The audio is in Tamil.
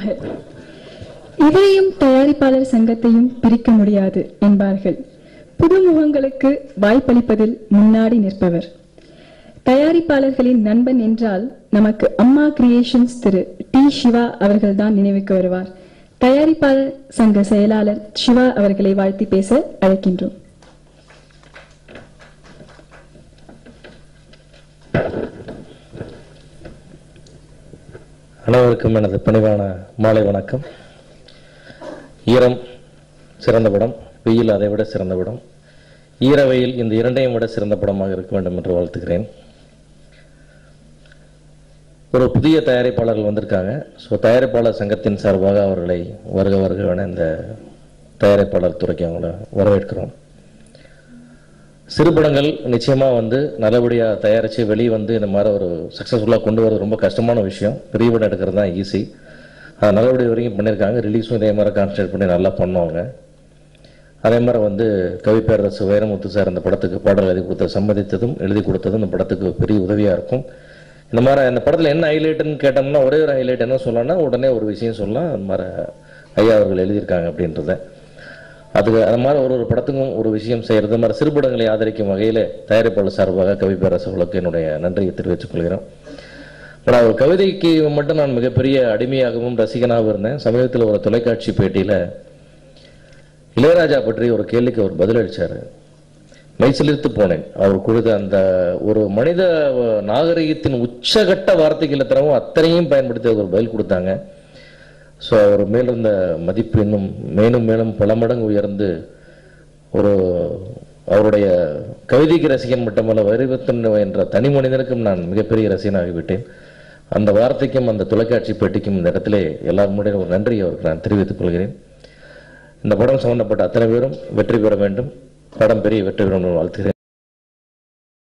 நினைவாக இதையும் தயாரிப்பாளர் சங்கத்தையும் பிரிக்க முடியாது என்பார்கள் புதுமுகங்களுக்கு வாய்ப்பளிப்பதில் முன்னாடி நிற்பவர் தயாரிப்பாளர்களின் நண்பன் என்றால் நமக்கு அம்மா கிரியேஷன்ஸ் திரு டி சிவா அவர்கள்தான் நினைவுக்கு வருவார் தயாரிப்பாளர் சங்க செயலாளர் சிவா அவர்களை வாழ்த்தி பேச அழைக்கின்றோம் அனைவருக்கும் எனது பணிவான மாலை வணக்கம் ஈரம் சிறந்த படம் வெயில் அதை விட சிறந்த படம் ஈர வெயில் இந்த இரண்டையும் விட சிறந்த படமாக இருக்க வேண்டும் என்று வாழ்த்துகிறேன் ஒரு புதிய தயாரிப்பாளர்கள் வந்திருக்காங்க ஸோ தயாரிப்பாளர் சங்கத்தின் சார்பாக அவர்களை வருக வருக என இந்த தயாரிப்பாளர் துறைக்கு அவங்கள வரவேற்கிறோம் சிறுபடங்கள் நிச்சயமாக வந்து நல்லபடியாக தயாரித்து வெளியே வந்து இந்த மாதிரி ஒரு சக்ஸஸ்ஃபுல்லாக கொண்டு வரது ரொம்ப கஷ்டமான விஷயம் பெரிய படம் எடுக்கிறது தான் ஈஸி அது நல்லபடியாக வரைக்கும் பண்ணியிருக்காங்க ரிலீஸும் இதே மாதிரி கான்சன்ட்ரேட் பண்ணி நல்லா பண்ணுவாங்க அதே மாதிரி வந்து கவி பேரரசு வைரமுத்து சார் இந்த படத்துக்கு பாடல் எழுதி கொடுத்த சம்மதித்ததும் எழுதி கொடுத்ததும் இந்த படத்துக்கு பெரிய உதவியாக இருக்கும் இந்த மாதிரி இந்த படத்தில் என்ன ஹைலைட்டுன்னு கேட்டோம்னா ஒரே ஒரு ஹைலைட் என்ன சொல்லலாம்னா உடனே ஒரு விஷயம் சொல்லலாம் அந்த மாதிரி ஐயா அவர்கள் எழுதியிருக்காங்க அப்படின்றத அதுக்கு அது மாதிரி ஒரு ஒரு படத்துக்கும் ஒரு விஷயம் செய்கிறது மாதிரி சிறுபடங்களை ஆதரிக்கும் வகையில் தயாரிப்பாளர் சார்பாக கவி பேரரசுகளுக்கு என்னுடைய நன்றியை தெரிவித்துக் கொள்கிறோம் பட் அவர் கவிதைக்கு மட்டும் நான் மிகப்பெரிய அடிமையாகவும் ரசிகனாகவும் இருந்தேன் சமீபத்தில் ஒரு தொலைக்காட்சி பேட்டியில் இளையராஜா பற்றி ஒரு கேள்விக்கு அவர் பதிலளிச்சார் மெய்சிலிர்த்து போனேன் அவர் கொடுத்த அந்த ஒரு மனித நாகரிகத்தின் உச்சகட்ட வார்த்தைகளை தரவும் அத்தனையும் பயன்படுத்தி அவர் பதில் கொடுத்தாங்க ஸோ அவர் மேலிருந்த மதிப்பு இன்னும் மேலும் மேலும் பல மடங்கு உயர்ந்து ஒரு அவருடைய கவிதைக்கு ரசிகன் மட்டுமல்ல வைரவத்தன் என்ற தனி மனிதனுக்கும் நான் மிகப்பெரிய ரசிகனாகிவிட்டேன் அந்த வார்த்தைக்கும் அந்த தொலைக்காட்சி பேட்டிக்கும் இந்த இடத்திலே எல்லார் முன்னாடியும் ஒரு நன்றி அவருக்கு நான் தெரிவித்துக் கொள்கிறேன் இந்த படம் சம்பந்தப்பட்ட அத்தனை பேரும் வெற்றி பெற வேண்டும் படம் பெரிய வெற்றி பெறும் என்று வாழ்த்துகிறேன்